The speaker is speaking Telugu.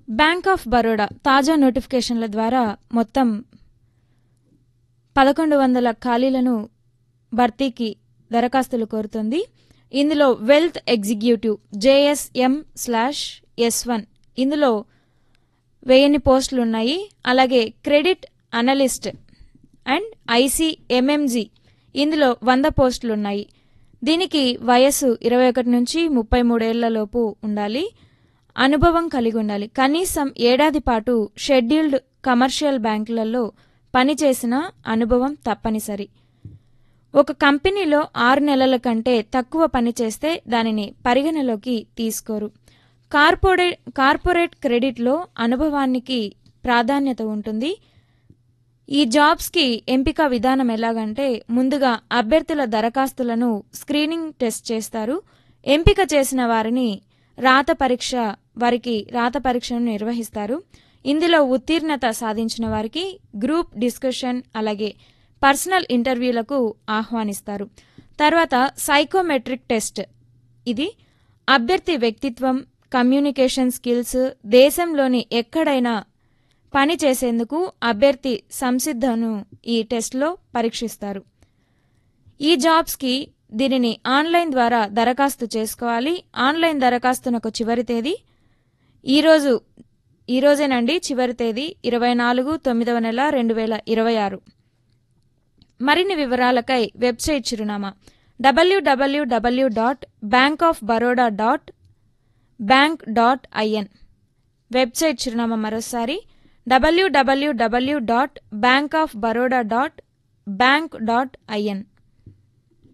బ్యాంక్ ఆఫ్ బరోడా తాజా నోటిఫికేషన్ల ద్వారా మొత్తం పదకొండు వందల ఖాళీలను భర్తీకి దరఖాస్తులు కోరుతుంది ఇందులో wealth executive JSM slash S one ఇందులో వెయ్యిన్ని పోస్టులు ఉన్నాయి అలాగే క్రెడిట్ అనలిస్ట్ అండ్ ఐసీఎంఎంజీ ఇందులో వంద పోస్టులు ఉన్నాయి దీనికి వయస్సు ఇరవై ఒకటి నుంచి ముప్పై మూడేళ్లలోపు ఉండాలి అనుభవం కలిగి ఉండాలి కనీసం ఏడాది పాటు షెడ్యూల్డ్ కమర్షియల్ బ్యాంకులలో పనిచేసిన అనుభవం తప్పనిసరి ఒక కంపెనీలో ఆరు నెలల కంటే తక్కువ పని చేస్తే దానిని పరిగణలోకి తీసుకోరు కార్పొరేట్ కార్పొరేట్ క్రెడిట్లో అనుభవానికి ప్రాధాన్యత ఉంటుంది ఈ జాబ్స్కి ఎంపిక విధానం ఎలాగంటే ముందుగా అభ్యర్థుల దరఖాస్తులను స్క్రీనింగ్ టెస్ట్ చేస్తారు ఎంపిక చేసిన వారిని రాత పరీక్ష వారికి రాత పరీక్షను నిర్వహిస్తారు ఇందులో ఉత్తీర్ణత సాధించిన వారికి గ్రూప్ డిస్కషన్ అలాగే పర్సనల్ ఇంటర్వ్యూలకు ఆహ్వానిస్తారు తర్వాత సైకోమెట్రిక్ టెస్ట్ ఇది అభ్యర్థి వ్యక్తిత్వం కమ్యూనికేషన్ స్కిల్స్ దేశంలోని ఎక్కడైనా పని చేసేందుకు అభ్యర్థి సంసిద్ధను ఈ టెస్ట్లో పరీక్షిస్తారు ఈ జాబ్స్కి దీనిని ఆన్లైన్ ద్వారా దరఖాస్తు చేసుకోవాలి ఆన్లైన్ దరఖాస్తునకు చివరి తేదీ ఈరోజు ఈరోజేనండి చివరి తేదీ ఇరవై నాలుగు తొమ్మిదవ నెల రెండు వేల ఇరవై ఆరు మరిన్ని వివరాలకై వెబ్సైట్ చిరునామా WWW dot bank of Baroda dot bank dot IN website చిరునామా మరోసారి WWW dot bank of Baroda dot bank dot IN